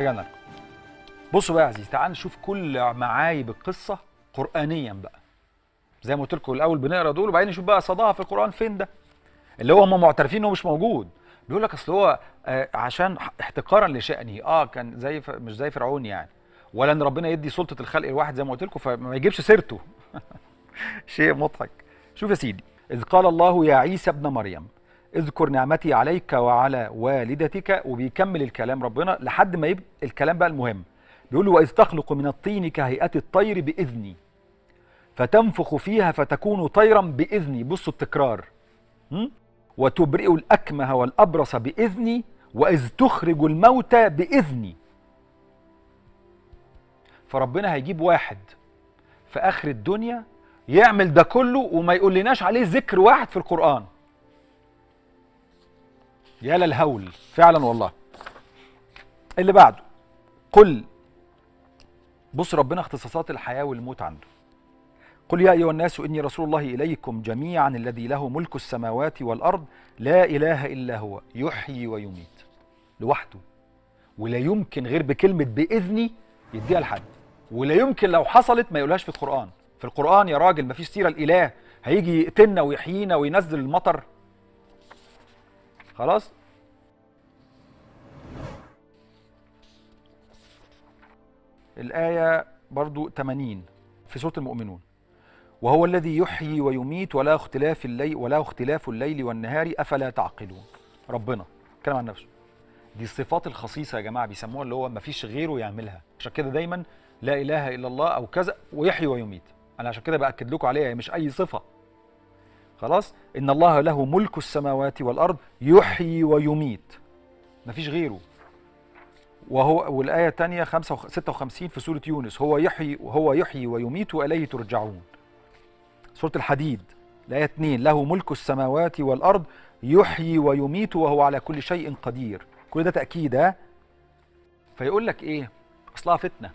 رجعنا لكم بصوا بقى يا عزيزي تعال نشوف كل معايب القصه قرانيا بقى زي ما قلت لكم الاول بنقرا دول وبعدين نشوف بقى صداها في القران فين ده اللي هو هم معترفين انه مش موجود بيقول لك اصل هو آه عشان احتقارا لشأنه اه كان زي ف... مش زي فرعون يعني ولا ان ربنا يدي سلطه الخلق لواحد زي ما قلت لكم فما يجيبش سيرته شيء مضحك شوف يا سيدي اذ قال الله يا عيسى ابن مريم اذكر نعمتي عليك وعلى والدتك وبيكمل الكلام ربنا لحد ما يبقى الكلام بقى المهم بيقول له واذ تخلق من الطين كهيئه الطير باذني فتنفخ فيها فتكون طيرا باذني بصوا التكرار م? وتبرئ الاكمه والابرص باذني واذ تخرج الموتى باذني فربنا هيجيب واحد في اخر الدنيا يعمل ده كله وما يقولناش عليه ذكر واحد في القران يا للهول فعلا والله اللي بعده قل بص ربنا اختصاصات الحياه والموت عنده قل يا ايها الناس اني رسول الله اليكم جميعا الذي له ملك السماوات والارض لا اله الا هو يحيي ويميت لوحده ولا يمكن غير بكلمه باذني يديها لحد ولا يمكن لو حصلت ما يقولهاش في القران في القران يا راجل مفيش سيره الاله هيجي يقتلنا ويحيينا وينزل المطر خلاص الآية برضو 80 في سورة المؤمنون وهو الذي يحيي ويميت ولا اختلاف الليل ولا اختلاف الليل والنهار أفلا تعقلون ربنا كلام عن نفسه دي الصفات الخصيصة يا جماعة بيسموها اللي هو ما فيش غيره يعملها عشان كده دايما لا إله إلا الله أو كذا ويحيي ويميت أنا عشان كده بأكد لكم عليها هي مش أي صفة خلاص إن الله له ملك السماوات والأرض يحيي ويميت مفيش غيره وهو والآية الثانية 56 في سورة يونس هو يحيي وهو يحيي ويميت وإليه ترجعون سورة الحديد الآية 2 له ملك السماوات والأرض يحيي ويميت وهو على كل شيء قدير كل ده تأكيد ها فيقول لك إيه أصلها فتنة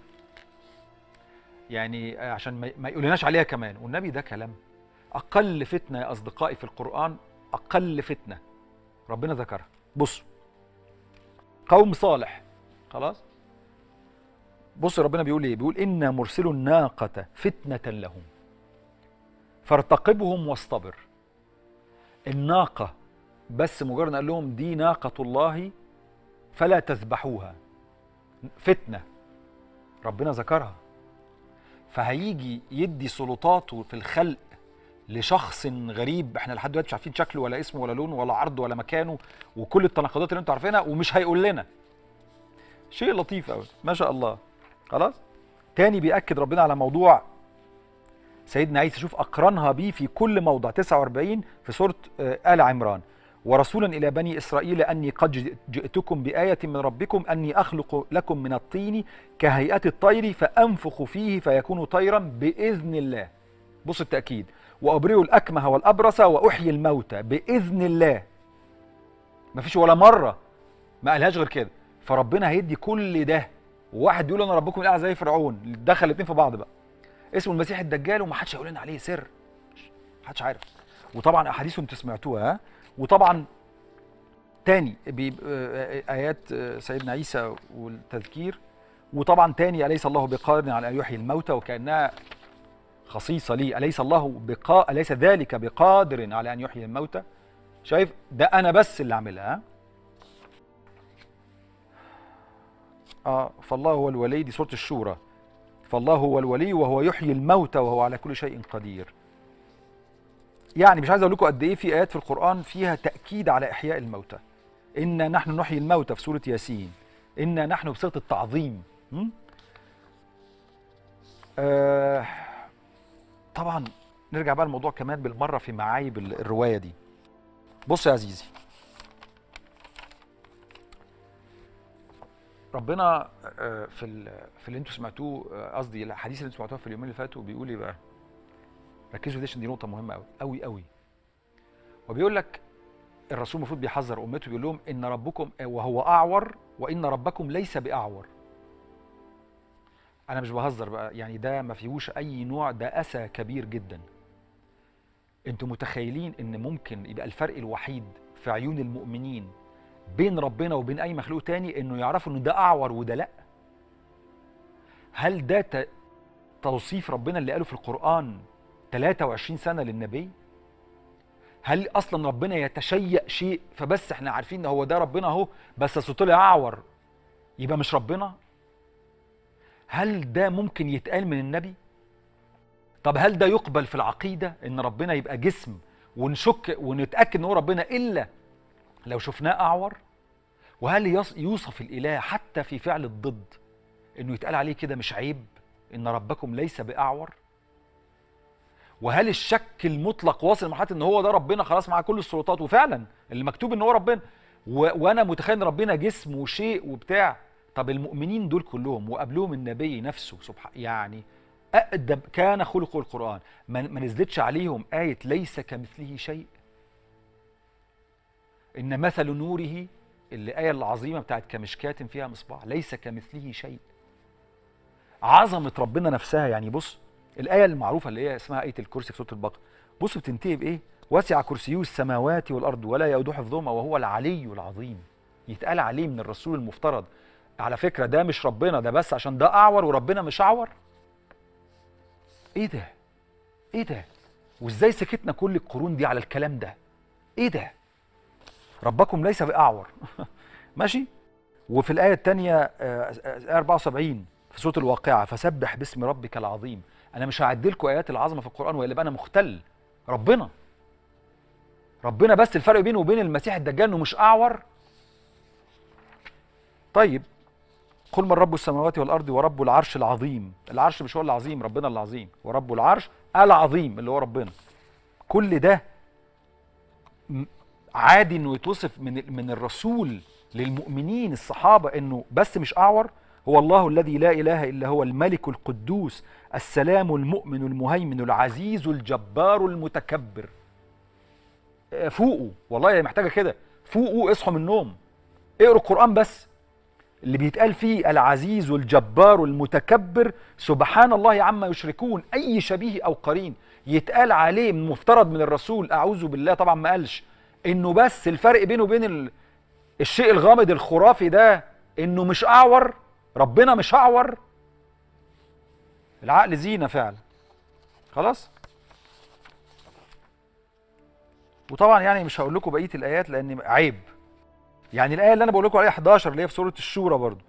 يعني عشان ما يقولناش عليها كمان والنبي ده كلام أقل فتنة يا أصدقائي في القرآن أقل فتنة ربنا ذكرها بصوا قوم صالح خلاص بص ربنا بيقول ايه بيقول إنا مرسل الناقة فتنة لهم فارتقبهم واصطبر الناقة بس مجرد قال لهم دي ناقة الله فلا تذبحوها فتنة ربنا ذكرها فهيجي يدي سلطاته في الخلق لشخص غريب احنا لحد دلوقتي مش عارفين شكله ولا اسمه ولا لونه ولا عرضه ولا مكانه وكل التناقضات اللي انتوا عارفينها ومش هيقول لنا شيء لطيف قوي ما شاء الله خلاص تاني بيأكد ربنا على موضوع سيدنا عيسى شوف أقرنها بيه في كل موضع 49 في سورة آل عمران ورسولا إلى بني إسرائيل أني قد جئتكم بآية من ربكم أني أخلق لكم من الطين كهيئة الطير فأنفخ فيه فيكون طيرا بإذن الله بص التأكيد وأبرئ الأكمه والأبرص وأحيي الموتى بإذن الله مفيش ولا مرة ما قالهاش غير كده فربنا هيدي كل ده وواحد بيقول انا ربكم الاعلى زي فرعون دخل الاثنين في بعض بقى اسمه المسيح الدجال وما حدش هيقول لنا عليه سر ما حدش عارف وطبعا احاديثه انتوا سمعتوها ها وطبعا تاني ايات سيدنا عيسى والتذكير وطبعا تاني اليس الله بقادر على ان يحيي الموتى وكانها خصيصه لي اليس الله بقا اليس ذلك بقادر على ان يحيي الموتى شايف ده انا بس اللي عاملها ها اه فالله هو الولي دي سوره الشورى فالله هو الولي وهو يحيي الموتى وهو على كل شيء قدير يعني مش عايز اقول لكم قد ايه في ايات في القران فيها تاكيد على احياء الموتى انا نحن نحيي الموتى في سوره ياسين انا نحن بصيغه التعظيم آه طبعا نرجع بقى الموضوع كمان بالمره في معايب الروايه دي بص يا عزيزي ربنا في في اللي انتوا سمعتوه قصدي الحديث اللي انتوا سمعتوه في اليومين اللي فاتوا بيقول ايه بقى؟ ركزوا دي عشان دي نقطة مهمة قوي قوي قوي. وبيقول لك الرسول المفروض بيحذر امته بيقول لهم ان ربكم وهو اعور وان ربكم ليس باعور. انا مش بهزر بقى يعني ده ما فيهوش اي نوع ده اسى كبير جدا. انتوا متخيلين ان ممكن يبقى الفرق الوحيد في عيون المؤمنين بين ربنا وبين اي مخلوق تاني انه يعرفوا ان ده اعور وده لا هل ده ت- توصيف ربنا اللي قاله في القران 23 سنه للنبي هل اصلا ربنا يتشيأ شيء فبس احنا عارفين ان هو ده ربنا اهو بس أصل طلع اعور يبقى مش ربنا هل ده ممكن يتقال من النبي طب هل ده يقبل في العقيده ان ربنا يبقى جسم ونشك ونتاكد ان هو ربنا الا لو شفناه اعور وهل يص- يوصف الاله حتى في فعل الضد انه يتقال عليه كده مش عيب ان ربكم ليس باعور وهل الشك المطلق واصل لمرحله ان هو ده ربنا خلاص مع كل السلطات وفعلا اللي مكتوب ان هو ربنا و... وانا متخيل ان ربنا جسم وشيء وبتاع طب المؤمنين دول كلهم وقبلهم النبي نفسه سبحان يعني اقدم كان خلق القران ما, ما نزلتش عليهم ايه ليس كمثله شيء ان مثل نوره الايه العظيمه بتاعت كمشكاة فيها مصباح ليس كمثله شيء عظمه ربنا نفسها يعني بص الايه المعروفه اللي هي اسمها ايه الكرسي في سوره البقره بص بتنتهي بايه وسع كرسيه السماوات والارض ولا يؤوده حفظهما وهو العلي العظيم يتقال عليه من الرسول المفترض على فكره ده مش ربنا ده بس عشان ده اعور وربنا مش اعور ايه ده ايه ده وازاي سكتنا كل القرون دي على الكلام ده ايه ده ربكم ليس باعور ماشي وفي الايه الثانيه آية 74 في سوره الواقعه فسبح باسم ربك العظيم انا مش هعدي لكم ايات العظمه في القران والا يبقى انا مختل ربنا ربنا بس الفرق بينه وبين المسيح الدجال انه مش اعور طيب قل من رب السماوات والارض ورب العرش العظيم العرش مش هو العظيم ربنا العظيم ورب العرش العظيم اللي هو ربنا كل ده م- عادي انه يتوصف من من الرسول للمؤمنين الصحابه انه بس مش اعور هو الله الذي لا اله الا هو الملك القدوس السلام المؤمن المهيمن العزيز الجبار المتكبر آه، فوقوا والله هي محتاجه كده فوقوا اصحوا من النوم اقروا القران بس اللي بيتقال فيه العزيز الجبار المتكبر سبحان الله عما يشركون اي شبيه او قرين يتقال عليه من مفترض من الرسول اعوذ بالله طبعا ما قالش انه بس الفرق بينه وبين ال... الشيء الغامض الخرافي ده انه مش اعور ربنا مش اعور العقل زينه فعلا خلاص وطبعا يعني مش هقول لكم بقيه الايات لان عيب يعني الايه اللي انا بقول لكم عليها 11 اللي هي في سوره الشورى برضو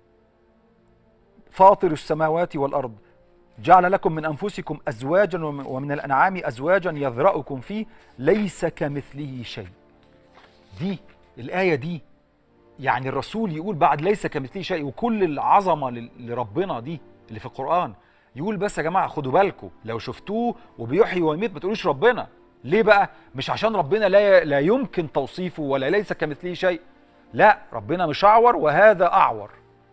فاطر السماوات والارض جعل لكم من انفسكم ازواجا ومن- ومن الانعام ازواجا يذرأكم فيه ليس كمثله شيء دي الايه دي يعني الرسول يقول بعد ليس كمثله شيء وكل العظمه لل- لربنا دي اللي في القران يقول بس يا جماعه خدوا بالكم لو شفتوه وبيحيي ويميت ما تقولوش ربنا ليه بقى مش عشان ربنا لا لا يمكن توصيفه ولا ليس كمثله شيء لا ربنا مش اعور وهذا اعور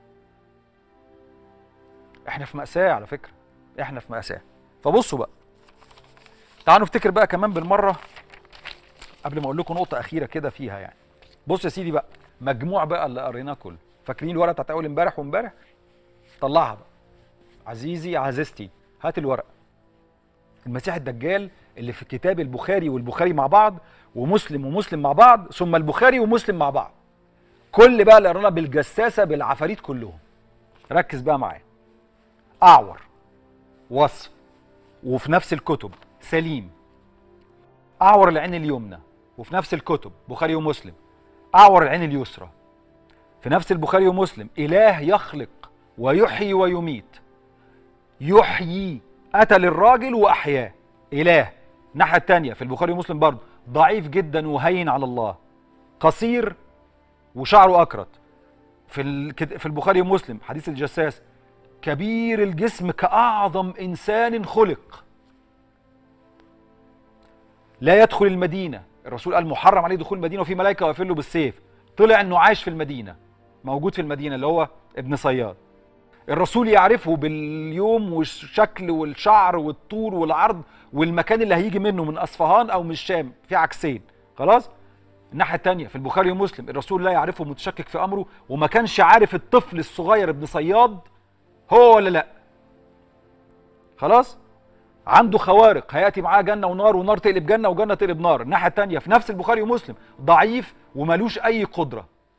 احنا في مأساة على فكرة احنا في مأساة فبصوا بقى تعالوا نفتكر بقى كمان بالمرة قبل ما اقول لكم نقطة أخيرة كده فيها يعني بص يا سيدي بقى مجموع بقى اللي قريناه كله فاكرين الورقة بتاعت أول امبارح وامبارح طلعها بقى عزيزي عزيزتي هات الورقة المسيح الدجال اللي في كتاب البخاري والبخاري مع بعض ومسلم ومسلم مع بعض ثم البخاري ومسلم مع بعض كل بقى اللي قرانا بالجساسة بالعفاريت كلهم ركز بقى معايا أعور وصف وفي نفس الكتب سليم أعور العين اليمنى وفي نفس الكتب بخاري ومسلم أعور العين اليسرى في نفس البخاري ومسلم إله يخلق ويحيي ويميت يحيي قتل الراجل وأحياه إله الناحية التانية في البخاري ومسلم برضه ضعيف جدا وهين على الله قصير وشعره أكرت في الكت- في البخاري ومسلم حديث الجساس كبير الجسم كأعظم إنسان خلق لا يدخل المدينة الرسول قال محرم عليه دخول المدينة وفي ملائكة واقفين له بالسيف طلع انه عايش في المدينة موجود في المدينة اللي هو ابن صياد الرسول يعرفه باليوم والشكل والشعر والطول والعرض والمكان اللي هيجي منه من اصفهان او من الشام في عكسين خلاص الناحية التانية في البخاري ومسلم الرسول لا يعرفه متشكك في امره وما كانش عارف الطفل الصغير ابن صياد هو ولا لا خلاص عنده خوارق هياتي معاه جنه ونار ونار تقلب جنه وجنه تقلب نار الناحيه الثانيه في نفس البخاري ومسلم ضعيف وملوش اي قدره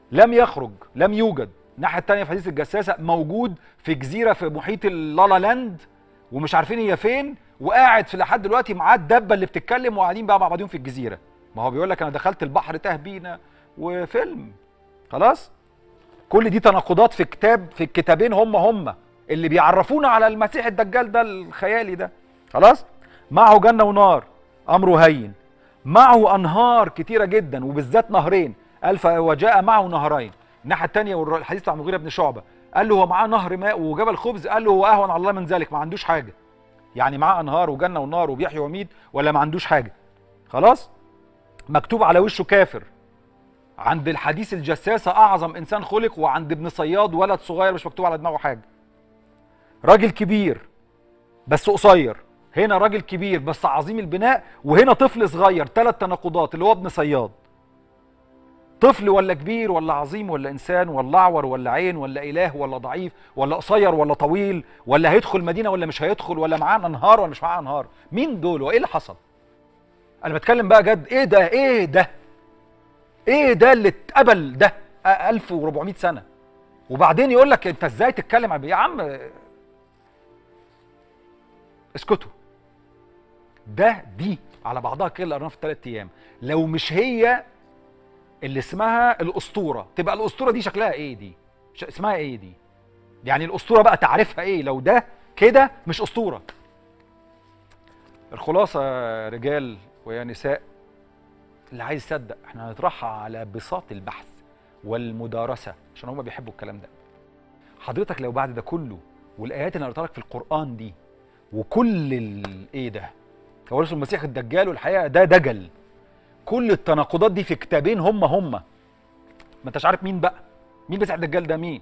لم يخرج لم يوجد الناحيه الثانيه في حديث الجساسه موجود في جزيره في محيط اللالا لاند ومش عارفين هي فين وقاعد في لحد دلوقتي معاه الدبه اللي بتتكلم وقاعدين بقى مع بعضهم في الجزيره ما هو بيقول لك انا دخلت البحر تاه بينا وفيلم خلاص كل دي تناقضات في كتاب في الكتابين هم هم اللي بيعرفونا على المسيح الدجال ده الخيالي ده خلاص معه جنه ونار امره هين معه انهار كتيره جدا وبالذات نهرين قال وجاء معه نهرين الناحيه الثانيه الحديث بتاع المغيره بن شعبه قال له هو معاه نهر ماء وجبل خبز قال له هو اهون على الله من ذلك ما عندوش حاجه يعني معاه انهار وجنه ونار وبيحيي ويميت ولا ما عندوش حاجه خلاص مكتوب على وشه كافر عند الحديث الجساسه اعظم انسان خلق وعند ابن صياد ولد صغير مش مكتوب على دماغه حاجه راجل كبير بس قصير هنا راجل كبير بس عظيم البناء وهنا طفل صغير ثلاث تناقضات اللي هو ابن صياد طفل ولا كبير ولا عظيم ولا انسان ولا اعور ولا عين ولا اله ولا ضعيف ولا قصير ولا طويل ولا هيدخل مدينه ولا مش هيدخل ولا معاه انهار ولا مش معاه انهار مين دول وايه اللي حصل انا بتكلم بقى جد ايه ده ايه ده ايه ده اللي اتقبل ده 1400 سنه وبعدين يقول لك انت ازاي تتكلم عن يا عم اسكتوا ده دي على بعضها كده اللي قريناها في ثلاث ايام لو مش هي اللي اسمها الاسطوره تبقى الاسطوره دي شكلها ايه دي اسمها ايه دي يعني الاسطوره بقى تعرفها ايه لو ده كده مش اسطوره الخلاصه يا رجال ويا نساء اللي عايز يصدق احنا هنطرحها على بساط البحث والمدارسه عشان هم بيحبوا الكلام ده حضرتك لو بعد ده كله والايات اللي قريتها لك في القران دي وكل ايه ده هو رسول المسيح الدجال والحقيقه ده دجل كل التناقضات دي في كتابين هم هم ما انتش عارف مين بقى مين مسيح الدجال ده مين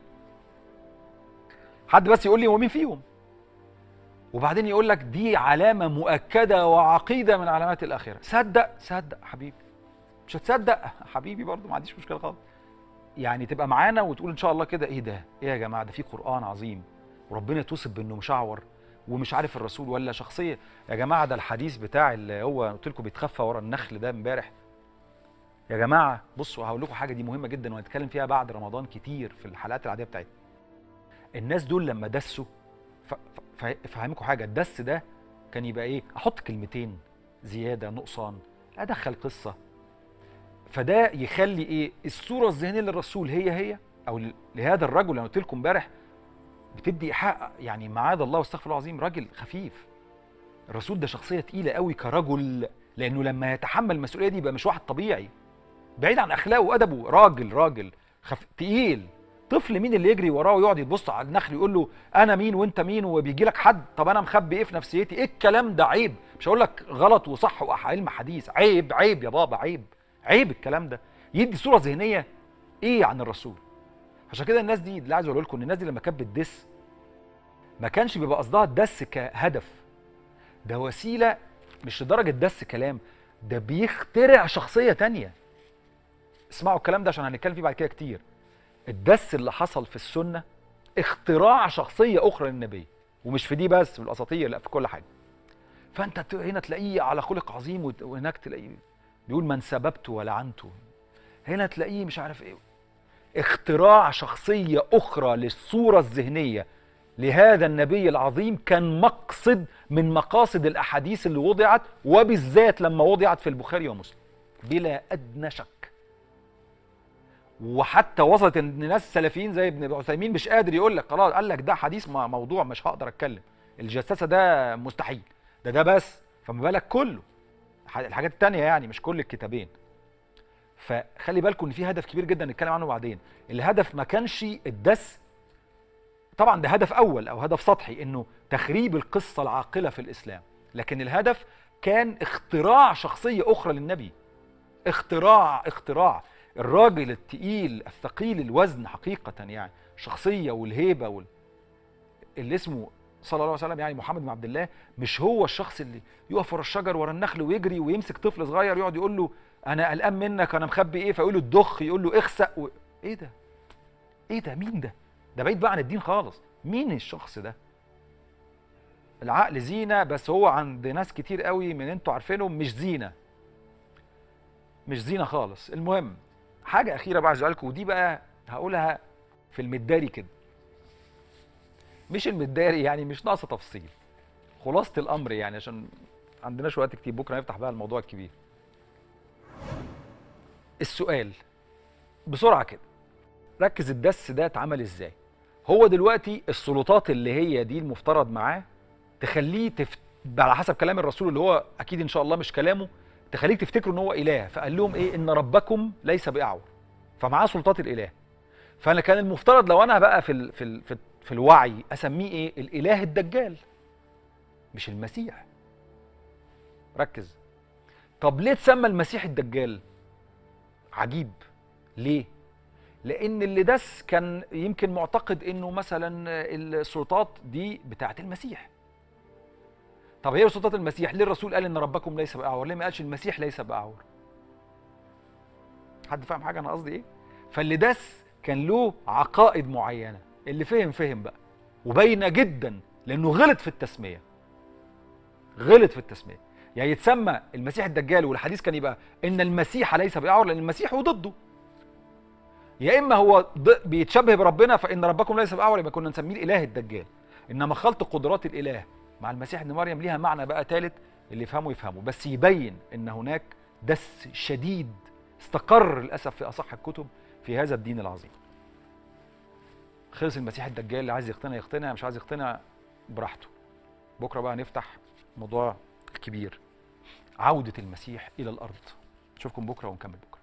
حد بس يقول لي هو مين فيهم وبعدين يقول لك دي علامة مؤكدة وعقيدة من علامات الآخرة صدق صدق حبيبي مش هتصدق حبيبي برضو ما عنديش مشكلة خالص يعني تبقى معانا وتقول إن شاء الله كده إيه ده إيه يا جماعة ده في قرآن عظيم وربنا يتوصف بأنه مشعور ومش عارف الرسول ولا شخصيه يا جماعه ده الحديث بتاع اللي هو قلت لكم بيتخفى ورا النخل ده امبارح يا جماعه بصوا هقول لكم حاجه دي مهمه جدا وهنتكلم فيها بعد رمضان كتير في الحلقات العاديه بتاعتنا الناس دول لما دسوا فهمكم حاجه الدس ده كان يبقى ايه احط كلمتين زياده نقصان ادخل قصه فده يخلي ايه الصوره الذهنيه للرسول هي هي او لهذا الرجل انا قلت لكم امبارح بتدي ايحاء يعني معاذ الله واستغفر الله العظيم راجل خفيف الرسول ده شخصيه تقيله قوي كرجل لانه لما يتحمل المسؤوليه دي يبقى مش واحد طبيعي بعيد عن اخلاقه وادبه راجل راجل خف... تقيل طفل مين اللي يجري وراه ويقعد يبص على النخل يقول له انا مين وانت مين وبيجي لك حد طب انا مخبي ايه في نفسيتي ايه الكلام ده عيب مش هقول لك غلط وصح وعلم حديث عيب عيب يا بابا عيب عيب الكلام ده يدي صوره ذهنيه ايه عن الرسول عشان كده الناس دي اللي عايز اقول لكم ان الناس دي لما كانت بتدس ما كانش بيبقى قصدها الدس كهدف ده وسيله مش لدرجه دس كلام ده بيخترع شخصيه تانية اسمعوا الكلام ده عشان هنتكلم فيه بعد كده كتير الدس اللي حصل في السنه اختراع شخصيه اخرى للنبي ومش في دي بس في الاساطير لا في كل حاجه فانت هنا تلاقيه على خلق عظيم وهناك تلاقيه بيقول من سببت ولعنته هنا تلاقيه مش عارف ايه اختراع شخصيه اخرى للصوره الذهنيه لهذا النبي العظيم كان مقصد من مقاصد الاحاديث اللي وضعت وبالذات لما وضعت في البخاري ومسلم بلا ادنى شك وحتى وصلت ان ناس سلفيين زي ابن عثيمين مش قادر يقول لك خلاص قال لك ده حديث موضوع مش هقدر اتكلم الجساسه ده مستحيل ده ده بس فما بالك كله الحاجات التانية يعني مش كل الكتابين فخلي بالكم ان في هدف كبير جدا نتكلم عنه بعدين الهدف ما كانش الدس طبعا ده هدف اول او هدف سطحي انه تخريب القصه العاقله في الاسلام لكن الهدف كان اختراع شخصيه اخرى للنبي اختراع اختراع الراجل التقيل الثقيل الوزن حقيقه يعني شخصيه والهيبه وال... اللي اسمه صلى الله عليه وسلم يعني محمد بن عبد الله مش هو الشخص اللي يقف ورا الشجر ورا النخل ويجري ويمسك طفل صغير يقعد يقول له انا قلقان منك انا مخبي ايه فيقول له الدخ يقول له اخسأ و... ايه ده ايه ده مين ده ده بعيد بقى عن الدين خالص مين الشخص ده العقل زينة بس هو عند ناس كتير قوي من انتوا عارفينهم مش زينة مش زينة خالص المهم حاجه اخيره بقى عايز لكم ودي بقى هقولها في المداري كده مش المداري يعني مش ناقصه تفصيل خلاصه الامر يعني عشان عندناش وقت كتير بكره نفتح بقى الموضوع الكبير السؤال بسرعه كده ركز الدس ده اتعمل ازاي هو دلوقتي السلطات اللي هي دي المفترض معاه تخليه تف... على حسب كلام الرسول اللي هو اكيد ان شاء الله مش كلامه تخليك تفتكروا ان هو اله فقال لهم ايه ان ربكم ليس باعور فمعاه سلطات الاله فانا كان المفترض لو انا بقى في ال... في ال... في, ال... في الوعي اسميه ايه الاله الدجال مش المسيح ركز طب ليه تسمى المسيح الدجال عجيب ليه لان اللي دس كان يمكن معتقد انه مثلا السلطات دي بتاعه المسيح طب هي سلطات المسيح ليه الرسول قال ان ربكم ليس باعور ليه ما قالش المسيح ليس باعور حد فاهم حاجه انا قصدي ايه فاللي دس كان له عقائد معينه اللي فهم فهم بقى وباينه جدا لانه غلط في التسميه غلط في التسميه يعني يتسمى المسيح الدجال والحديث كان يبقى ان المسيح ليس باعور لان المسيح هو ضده يا اما هو بيتشبه بربنا فان ربكم ليس باعور يبقى كنا نسميه الاله الدجال انما خلط قدرات الاله مع المسيح ابن مريم ليها معنى بقى ثالث اللي يفهمه يفهمه بس يبين ان هناك دس شديد استقر للاسف في اصح الكتب في هذا الدين العظيم خلص المسيح الدجال اللي عايز يقتنع يقتنع مش عايز يقتنع براحته بكره بقى نفتح موضوع كبير عودة المسيح إلى الأرض نشوفكم بكرة ونكمل بكرة